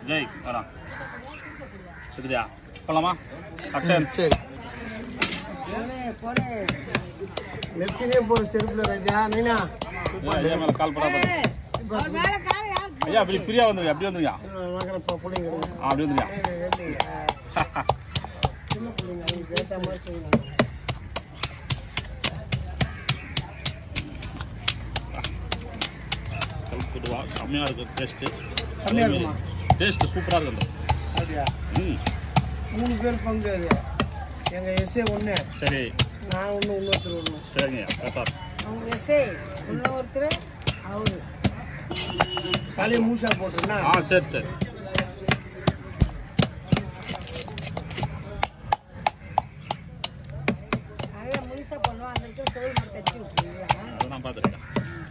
ஜெய் வரா சரியா போலாமா அக்ஷன் சரி நெச்சிலே போற செருப்புல ராஜா நீனா ஐயா மேல கால் பண்ணா ஐயா அப்படி ஃப்ரீயா வந்துருங்க அப்படி வந்துருங்க மகன பிள்ளைங்க ஆ, அப்படி வந்துருங்க சின்ன பிள்ளைங்க அதுக்கு ஏத்த மாதிரி செய்யணும் கல்புடுவா செம்மையா இருக்கு டேஸ்ட் செம்மையா இருக்குமா? டேஸ்ட் சூப்பரா இருக்கு அப்படியா ம் மூணு பேர் பங்கு அது எங்க எஸ்ஏ ஒண்ணு சரி நான் ஒண்ணு இன்னொருத்தர் ஒண்ணு சரிங்க கரெக்டா அவங்க எஸ்ஐ உள்ள ஒருத்தர் அவரு தலையை மூசா போட்டுருன்னா ஆ சரி சரி நிறைய முழுசா பண்ணுவோம் அந்த இடத்துல தோல் மட்டும் தச்சு விட்டுருவீங்களா அதை நான் பார்த்துருக்கேன்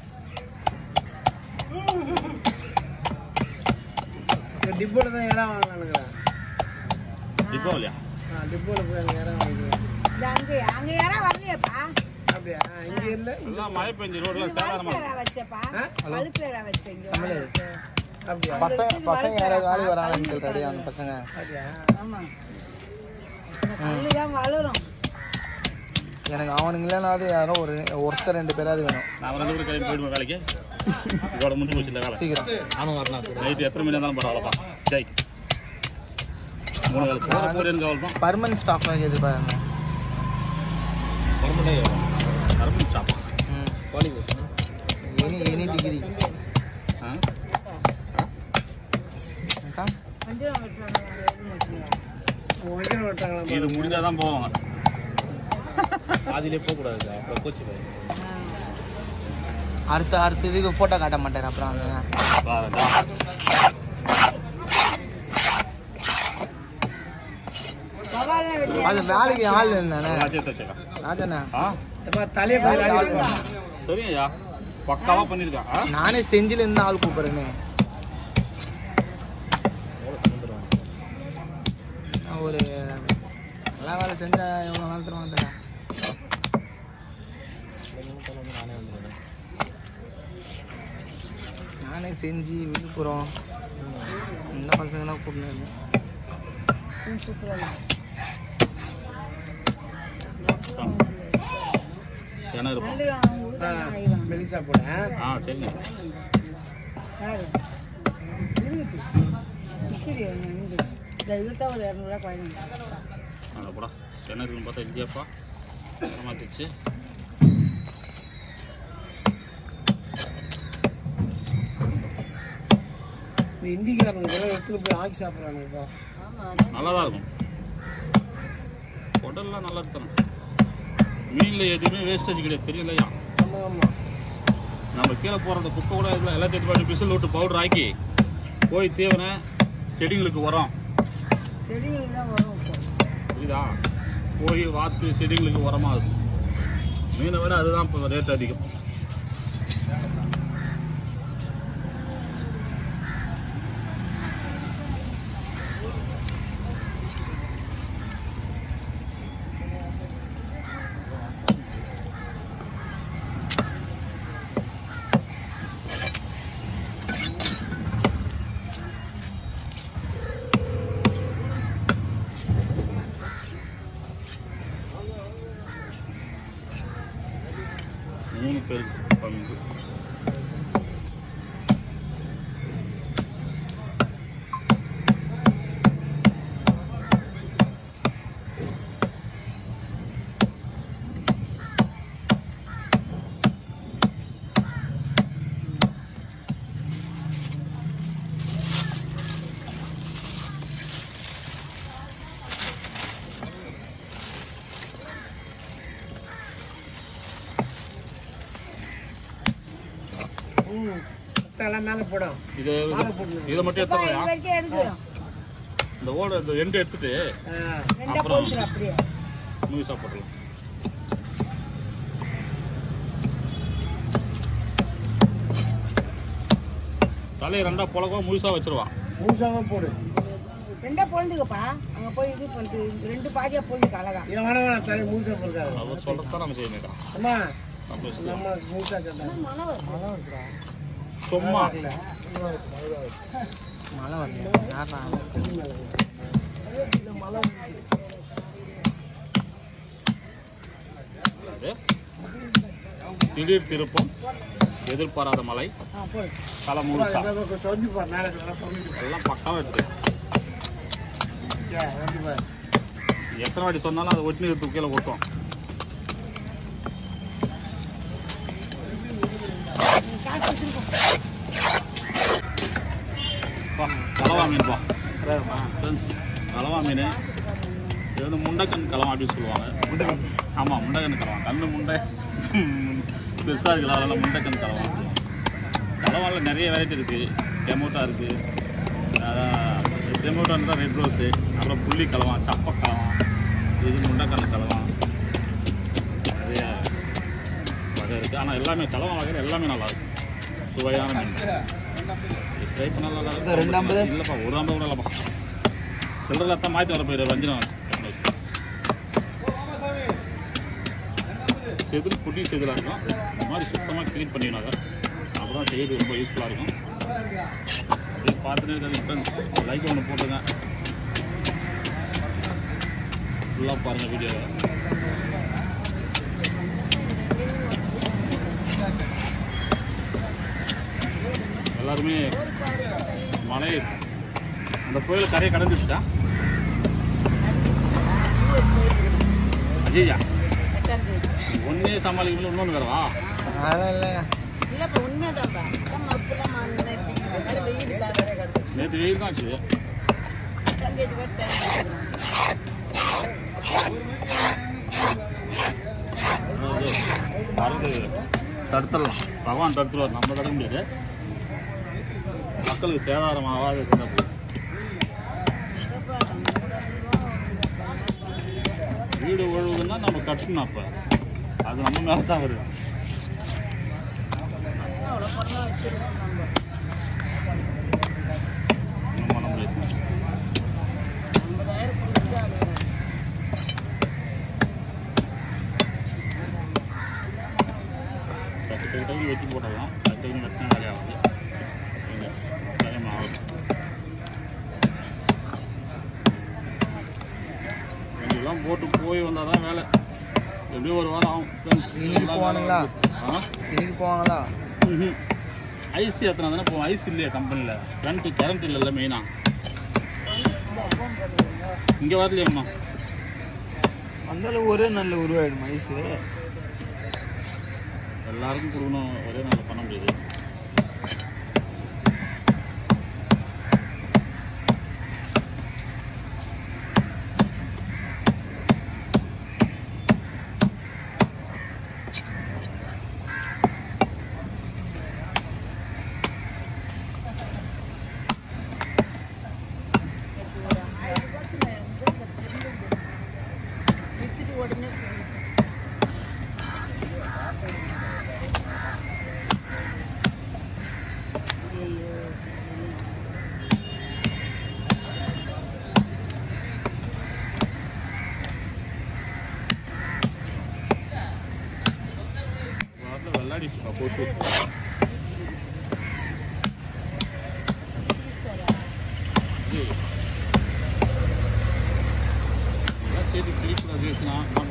இந்த டிப்போல தான் இடம் வாங்கலானுங்கிறேன் தீபாவளியா டிப்போல போய் அங்கே இடம் வாங்கிக்கலாம் இந்த அங்கே அங்கே யாரா வரலையேப்பா அப்படியா இங்க இல்ல எல்லாம் மழை பெஞ்சு ரோட்லாம் சேதாரமா பழுப்பு யாரா வச்சப்பா பழுப்பு யாரா வச்சீங்க அப்படியா பசங்க பசங்க யாராவது வேலைக்கு வராங்கன்னு கேட்டாடி அந்த பசங்க அப்படியா ஆமா இந்த கல்லு தான் வளரும் எனக்கு அவனுங்க இல்லைனாவது யாரோ ஒரு ஒருத்தர் ரெண்டு பேராவது வேணும் நான் ரெண்டு பேரும் கிளம்பி போயிடுவேன் வேலைக்கு இதோட முடிஞ்சு போச்சு இந்த வேலை சீக்கிரம் நானும் வரலாம் நைட்டு எத்தனை மணி இருந்தாலும் பரவாயில்லப்பா ஜெய் மூணு வேலை போகிற போகிறேன்னு கவலை தான் பர்மனன்ட் ஸ்டாஃப் எதிர்பாருங்க கரும்பு சாப்பா ம் எனி எனி டிகிரி ஆ வஞ்சிரம் வெட்டுறாங்க எதுவும் வச்சுங்க வஞ்சரம் விட்டாங்களா இது முடிஞ்சால் தான் போவாங்க அடுத்த அடுத்த இதுக்கு ஃபோட்டோ காட்ட மாட்டார் அப்புறம் அந்த பாருங்க. பவாலே வெட்டி அது வேலைக்கு ஆள் இருந்தானே எல்லாத்தையும் தச்சுக்கலாம். அதானே ஆ எப்பா தலையை போய் அடிப்பா சரிங்க ஐயா பக்காவாக பண்ணியிருக்கான் ஆ நானே செஞ்சில இருந்து ஆள் கூப்பிடுறேனே நான் ஒரு நல்லா வேலை செஞ்சா எவ்வளோ நாள் தருவாங்க தெரியல நானே செஞ்சு விழுப்புரம் இந்த பசங்களாம் கூப்பிட்டு இருந்தேன் ஏன்னா இருப்பான் நல்ல அவங்க கொடுத்தாங்க ஆயிரம் மெலிசா போட ஆ சரிங்க யாரு இருக்குது விற்கிது ஒன்று இந்த இழுத்தா ஒரு இரநூறுவா குழந்தைங்க அங்கே போடா என்ன இருக்குன்னு பார்த்தா இல்லையாப்பா ஏமாத்திச்சு இந்த இந்திக்காரங்க இதெல்லாம் எடுத்துட்டு போய் ஆக்கி சாப்பிட்றானுங்கப்பா ஆமாம் நல்லா தான் இருக்கும் உடல்லாம் நல்லா தரும் மீனில் எதுவுமே வேஸ்டேஜ் கிடையாது தெரியலையா ஆமா ஆமா நம்ம கீழே போகிற அந்த குப்பை கூட இதில் எல்லாத்தையும் பாட்டு பிசில் விட்டு பவுடர் ஆக்கி போய் தீவனை செடிங்களுக்கு உரம் செடிகள் தான் வரும் இப்போ புரியுதா போய் வாத்து செடிங்களுக்கு உரமாக இருக்கும் மீனை விட அதுதான் இப்போ ரேட் அதிகம் மூணு பேருக்கு பங்கு ம் எல்லாம் மேலே போடும் இது இதை மட்டும் இப்போ இது எடுத்துடுறியா வரைக்கும் எடுக்கிறோம் இந்த ஓட இந்த எண்டு எடுத்துட்டு ஆ ரெண்டா அப்புறம். போட்டுரும் அப்படியே முழுசா போட்டுடலாம் தலையை ரெண்டா புழக்கம் முழுசா வச்சிருவான் முழுசாவே போடு ரெண்டா பொழுதுக்கப்பா அங்கே போய் இது பண்ணிட்டு ரெண்டு பாதியாக பொழுதுக்கு அழகா இதை வேணா வேணாம் தலை முழுசா போடுறாரு அவர் சொல்றதான் நம்ம செய்ய வேண்டாம் அம்மா நம்ம இஷ்டம். நம்ம முழுசா கேட்டாங்க மனம் வரும் நல்லா இருக்குடா சும்மா இல்லை மழை வரல யாரா அது திடீர் திருப்பம் எதிர்பாராத மழை ஆ போடு தலை முழுசா சொந்து பாரு மேலே இதெல்லாம் சொல்லிட்டு எல்லாம் பக்காவாக இருக்கு பாரு வந்து பாரு எத்தனை வாட்டி சொன்னாலும் அதை ஒட்டி எடுத்து கீழே கொட்டும் காசு வச்சுருக்கோம் பா கலவா மீன் பா ஃப்ரெண்ட்ஸ் கலவா மீன் இது வந்து முண்டைக்கண் கலவா அப்படின்னு சொல்லுவாங்க ஆமாம் முண்டைக்கண் கலவா கண்ணு முண்டை பெருசாக இருக்குல்ல அதெல்லாம் முண்டைக்கண் கலவா சொல்லுவாங்க கலவாவில் நிறைய வெரைட்டி இருக்குது டெமோட்டா இருக்குது டெமோட்டா இருந்தால் ரெட் ரோஸு அப்புறம் புள்ளி கலவா சப்ப கலவா இது முண்டைக்கண் கலவா நிறைய வகை இருக்குது ஆனால் எல்லாமே கலவா வகையில் எல்லாமே நல்லா இருக்கும் சுவையான மீன் ட்ரை பண்ணலாம் இது ரெண்டு ஐம்பது? இல்லைப்பா ஒரு ஐம்பது கூட இல்லைப்பா சில்லறை தான் மாற்றி வர போயிடு வஞ்சிரம் செதில் குட்டி செதிலாக இருக்கும் இந்த மாதிரி சுத்தமாக க்ளீன் பண்ணிக்கணும் அதை அப்போ தான் செய்யறது ரொம்ப யூஸ்ஃபுல்லாக இருக்கும் அப்படியே பார்த்துட்டே இருக்காது ஃப்ரெண்ட்ஸ் லைக் ஒன்று போட்டுங்க ஃபுல்லாக பாருங்கள் வீடியோவை எல்லாருமே மலை அந்த கோயில் கரையை கடந்துச்சுட்டா ஐயா எட்டாம் தேதி ஒன்றே சமாளிக்கணும் இன்னொன்று வேறவா அதெல்லாம் இல்லையா இல்லைப்பா உண்மைதான்ப்பா நம்ம அப்படிலாம் மாறினா எப்படி வெயில் தான் வேற கிடக்கு நேற்று வெயில் தான் ஆச்சு எட்டாம் தேதி வரை டைம் கொடுக்குறாங்க அதாவது வரது தடுத்துடலாம் பகவான் தடுத்துருவார் நம்ம தடுக்க முடியாது மக்களுக்கு சேதாரம் ஆகாது இருந்தால் போதும் வீடு ஒழுகுதுன்னா நம்ம கட்டணும் அப்போ அது நம்ம மேலே தான் வருது அவ்வளோ பணம் வச்சிருக்கோம் நம்ம ஒன்றும் பண்ண முடியாது ஐம்பதாயிரம் கொடுத்தா அது டக்கு டக்கு டக்கு வெட்டி போட்டலாம் டக்கு டக்கு வெட்டினா வேலையாகுது இங்க டைம் ஆகுது இதெல்லாம் போட்டு போய் வந்தால் தான் வேலை எப்படியும் ஒரு வாரம் ஆகும் ஃப்ரெண்ட்ஸ் இன்னைக்கு போவானுங்களா? ஆ இன்னைக்கு போவாங்களா ம்ஹும். ஐஸ் ஏற்றினா தானே இப்போ ஐஸ் இல்லையா கம்பெனியில் கரண்ட் கரண்ட் இல்லைல்ல மெயினாக இங்கே வரலையம்மா வந்தாலும் ஒரே நல்ல உருவாயிடும் ஐஸு எல்லாருக்கும் கொடுக்கணும் ஒரே நாளில் பண்ண முடியாது வித்துட்டு உடனே வாரத்தில் வெள்ளாடிச்சுப்பா கொசு இது இதெல்லாம் சேர்த்து கிளிப்பில் பேசினா